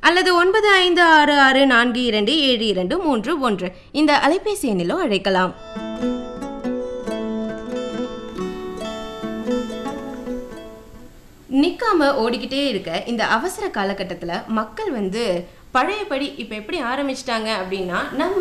அல்லது ஒன்பது ஐந்து ஆறு ஆறு நான்கு இரண்டு ஏழு இரண்டு மூன்று ஒன்று இந்த அலைபேசி எண்ணிலோ அழைக்கலாம் நிக்காம ஓடிக்கிட்டே இருக்க இந்த அவசர காலகட்டத்தில் மக்கள் வந்து பழையபடி இப்போ எப்படி ஆரம்பிச்சிட்டாங்க அப்படின்னா நம்ம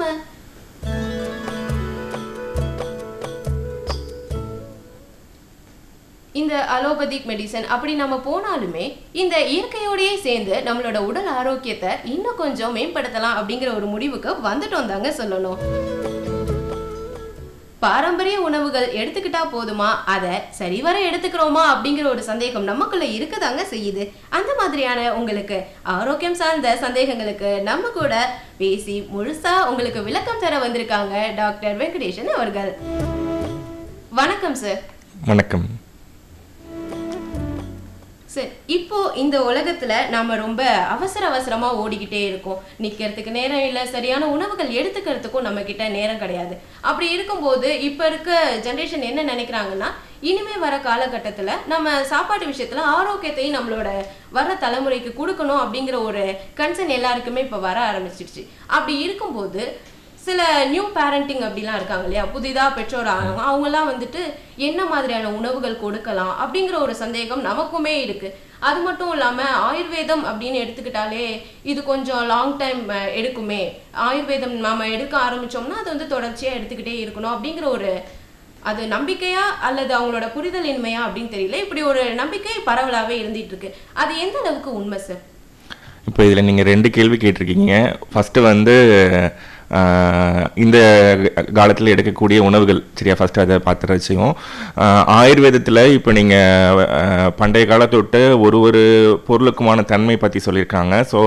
இந்த அலோபதிக் மெடிசன் அப்படி நம்ம போனாலுமே இந்த இயற்கையோடயே சேர்ந்து நம்மளோட உடல் ஆரோக்கியத்தை இன்னும் கொஞ்சம் மேம்படுத்தலாம் அப்படிங்கிற ஒரு முடிவுக்கு வந்துட்டோம் தாங்க சொல்லணும் பாரம்பரிய உணவுகள் எடுத்துக்கிட்டா போதுமா அதை சரிவர எடுத்துக்கிறோமா அப்படிங்கிற ஒரு சந்தேகம் நமக்குள்ள இருக்கதாங்க செய்யுது அந்த மாதிரியான உங்களுக்கு ஆரோக்கியம் சார்ந்த சந்தேகங்களுக்கு நம்ம கூட பேசி முழுசா உங்களுக்கு விளக்கம் தர வந்திருக்காங்க டாக்டர் வெங்கடேஷன் அவர்கள் வணக்கம் சார் வணக்கம் சரி இப்போ இந்த உலகத்துல நாம ரொம்ப அவசர அவசரமா ஓடிக்கிட்டே இருக்கோம் நிக்கிறதுக்கு நேரம் இல்லை சரியான உணவுகள் எடுத்துக்கிறதுக்கும் நம்ம கிட்ட நேரம் கிடையாது அப்படி இருக்கும்போது இப்ப இருக்க ஜென்ரேஷன் என்ன நினைக்கிறாங்கன்னா இனிமே வர காலகட்டத்துல நம்ம சாப்பாட்டு விஷயத்துல ஆரோக்கியத்தையும் நம்மளோட வர தலைமுறைக்கு கொடுக்கணும் அப்படிங்கிற ஒரு கன்சர்ன் எல்லாருக்குமே இப்ப வர ஆரம்பிச்சிடுச்சு அப்படி இருக்கும்போது சில நியூ பேரண்டிங் அப்படிலாம் இருக்காங்க இல்லையா புதிதாக பெற்றோர் ஆனவங்க அவங்கெல்லாம் வந்துட்டு என்ன மாதிரியான உணவுகள் கொடுக்கலாம் அப்படிங்கிற ஒரு சந்தேகம் நமக்குமே இருக்கு அது மட்டும் இல்லாமல் ஆயுர்வேதம் அப்படின்னு எடுத்துக்கிட்டாலே இது கொஞ்சம் லாங் டைம் எடுக்குமே ஆயுர்வேதம் நாம எடுக்க ஆரம்பிச்சோம்னா அது வந்து தொடர்ச்சியாக எடுத்துக்கிட்டே இருக்கணும் அப்படிங்கிற ஒரு அது நம்பிக்கையா அல்லது அவங்களோட புரிதல் இன்மையா அப்படின்னு தெரியல இப்படி ஒரு நம்பிக்கை பரவலாவே இருந்துட்டு இருக்கு அது எந்த அளவுக்கு உண்மை சார் இப்போ இதில் நீங்கள் ரெண்டு கேள்வி கேட்டிருக்கீங்க ஃபஸ்ட்டு வந்து ஆஹ், இந்த காலத்தில் எடுக்கக்கூடிய உணவுகள் சரியா ஃபஸ்ட்டு அதை பார்த்துற வச்சுக்கும் ஆயுர்வேதத்தில் இப்போ நீங்கள் பண்டைய காலத்தொட்டு ஒரு ஒரு பொருளுக்குமான தன்மை பற்றி சொல்லியிருக்காங்க ஸோ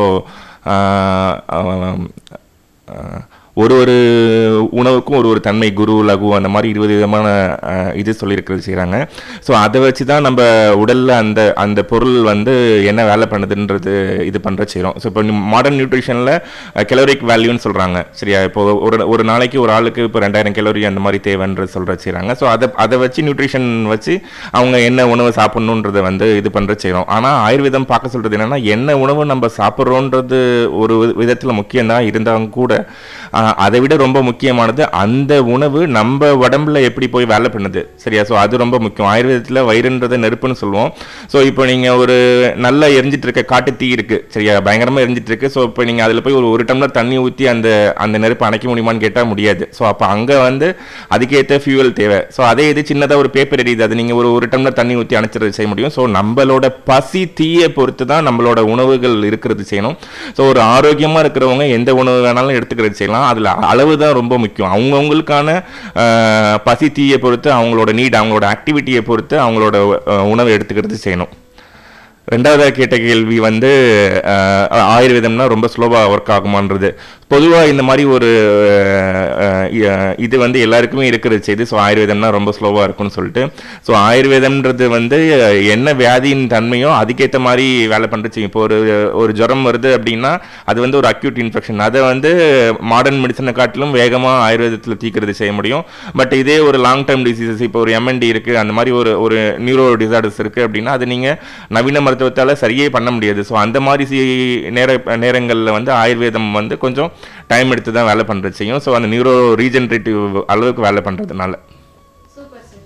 ஒரு ஒரு உணவுக்கும் ஒரு ஒரு தன்மை குரு லகு அந்த மாதிரி இருபது விதமான அஹ், இது சொல்லியிருக்கிறது செய்கிறாங்க ஸோ அதை வச்சு தான் நம்ம உடலில் அந்த அந்த பொருள் வந்து என்ன வேலை பண்ணுதுன்றது இது பண்ணுற செய்கிறோம் ஸோ இப்போ மாடர்ன் நியூட்ரிஷனில் கெலோரிக் வேல்யூன்னு சொல்கிறாங்க சரியா இப்போ ஒரு ஒரு நாளைக்கு ஒரு ஆளுக்கு இப்போ ரெண்டாயிரம் கெலோரி அந்த மாதிரி தேவைன்றது சொல்கிற செய்கிறாங்க ஸோ அதை அதை வச்சு நியூட்ரிஷன் வச்சு அவங்க என்ன உணவு சாப்பிட்ணுன்றதை வந்து இது பண்ணுற செய்கிறோம் ஆனால் ஆயுர்வேதம் பார்க்க சொல்கிறது என்னென்னா என்ன உணவு நம்ம சாப்பிட்றோன்றது ஒரு விதத்தில் முக்கியம் தான் இருந்தாலும் கூட ஆஹ், அதை விட ரொம்ப முக்கியமானது அந்த உணவு நம்ம உடம்புல எப்படி போய் வேலை பண்ணுது சரியா ஸோ அது ரொம்ப முக்கியம் ஆயுர்வேதத்தில் வயிறுன்றதை நெருப்புன்னு சொல்லுவோம் ஸோ இப்போ நீங்கள் ஒரு நல்லா எரிஞ்சிட்டு இருக்க காட்டு தீ இருக்கு சரியா பயங்கரமாக எரிஞ்சிட்டு இருக்கு ஸோ இப்போ நீங்கள் அதில் போய் ஒரு ஒரு டம்ளர் தண்ணி ஊற்றி அந்த அந்த நெருப்பை அணைக்க முடியுமான்னு கேட்டால் முடியாது ஸோ அப்போ அங்கே வந்து அதுக்கேற்ற ஃபியூவல் தேவை ஸோ அதே இது சின்னதாக ஒரு பேப்பர் எரியுது அது நீங்கள் ஒரு ஒரு டம்ளர் தண்ணி ஊற்றி அணைச்சிறது செய்ய முடியும் ஸோ நம்மளோட பசி தீயை பொறுத்து தான் நம்மளோட உணவுகள் இருக்கிறது செய்யணும் ஸோ ஒரு ஆரோக்கியமாக இருக்கிறவங்க எந்த உணவு வேணாலும் எடுத்துக்கிறது செய்யலாம் அதில் அளவு தான் ரொம்ப முக்கியம் அவங்கவுங்களுக்கான ஆஹ், பசி தீயை பொறுத்து அவங்களோட நீட் அவங்களோட ஆக்டிவிட்டியை பொறுத்து அவங்களோட அஹ், உணவை எடுத்துக்கிறது செய்யணும் ரெண்டாவதாக கேட்ட கேள்வி வந்து அஹ், ஆயுர்வேதம்னா ரொம்ப ஸ்லோவாக ஒர்க் ஆகுமான்றது பொதுவாக இந்த மாதிரி ஒரு அஹ், அஹ், இது வந்து எல்லாருக்குமே இருக்கிறது செய்து ஸோ ஆயுர்வேதம்னா ரொம்ப ஸ்லோவாக இருக்கும்னு சொல்லிட்டு ஸோ ஆயுர்வேதம்ன்றது வந்து என்ன வியாதியின் தன்மையோ அதுக்கேற்ற மாதிரி வேலை பண்ணுறது செய்யும் இப்போ ஒரு ஒரு ஜுரம் வருது அப்படின்னா அது வந்து ஒரு அக்யூட் இன்ஃபெக்ஷன் அதை வந்து மாடர்ன் மெடிசனை காட்டிலும் வேகமாக ஆயுர்வேதத்தில் தீக்கிறது செய்ய முடியும் பட் இதே ஒரு லாங் டர்ம் டிசீசஸ் இப்போ ஒரு எம்என்டி இருக்குது அந்த மாதிரி ஒரு ஒரு நியூரோ டிசார்டர்ஸ் இருக்குது அப்படின்னா அது நீங்கள் நவீன மருத்துவத்தால் சரியே பண்ண முடியாது ஸோ அந்த மாதிரி சி- நேர நேரங்களில் வந்து ஆயுர்வேதம் வந்து கொஞ்சம் டைம் எடுத்து தான் வேலை பண்ணுறது செய்யும் ஸோ அந்த நியூரோ ரீஜென்ரேட்டிவ் அளவுக்கு வேலை பண்ணுறதுனால சூப்பர் சார்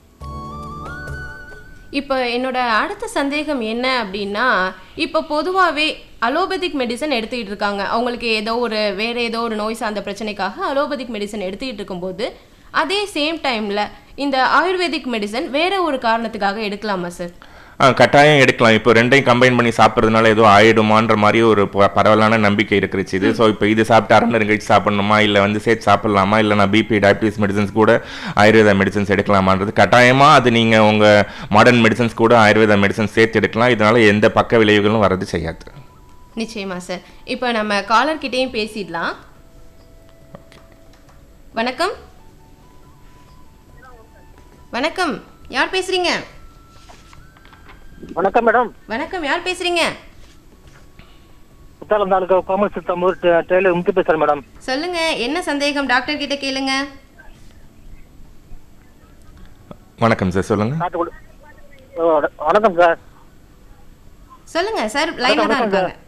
இப்போ என்னோட அடுத்த சந்தேகம் என்ன அப்படின்னா இப்போ பொதுவாகவே அலோபதிக் மெடிசன் எடுத்துக்கிட்டு இருக்காங்க அவங்களுக்கு ஏதோ ஒரு வேற ஏதோ ஒரு நோய் சார்ந்த பிரச்சனைக்காக அலோபதிக் மெடிசன் எடுத்துக்கிட்டு இருக்கும்போது அதே சேம் டைமில் இந்த ஆயுர்வேதிக் மெடிசன் வேற ஒரு காரணத்துக்காக எடுக்கலாமா சார் ஆ, கட்டாயம் எடுக்கலாம் இப்போ ரெண்டையும் கம்பைன் பண்ணி சாப்பிட்றதுனால ஏதோ ஆயிடுமான்ற மாதிரி ஒரு ப- பரவலான நம்பிக்கை இருக்கிறச்சு இது ஸோ இப்போ இது சாப்பிட்டு அரை மணி நேரம் கழிச்சு சாப்பிடணுமா இல்லை வந்து சேர்த்து சாப்பிடலாமா இல்லை நான் பிபி டயபிட்டிஸ் மெடிசன்ஸ் கூட ஆயுர்வேத மெடிசன்ஸ் எடுக்கலாமான்றது கட்டாயமாக அது நீங்கள் உங்கள் மாடர்ன் மெடிசன்ஸ் கூட ஆயுர்வேத மெடிசன்ஸ் சேர்த்து எடுக்கலாம் இதனால எந்த பக்க விளைவுகளும் வரது செய்யாது நிச்சயமா சார் இப்போ நம்ம காலர் கிட்டேயும் பேசிடலாம் வணக்கம் வணக்கம் யார் பேசுறீங்க வணக்கம் மேடம் வணக்கம் யார் பேசுறீங்க குத்தாலம் தாலுக்கா கோமல் சித்தம்பூர் டெய்லர் முத்து பேசுறேன் மேடம் சொல்லுங்க என்ன சந்தேகம் டாக்டர் கிட்ட கேளுங்க வணக்கம் சார் சொல்லுங்கள் காட்டுக்குடி ஓ, வணக்கம் சார் சொல்லுங்க சார் லைன்ல தான் வணக்கம் இருக்காங்க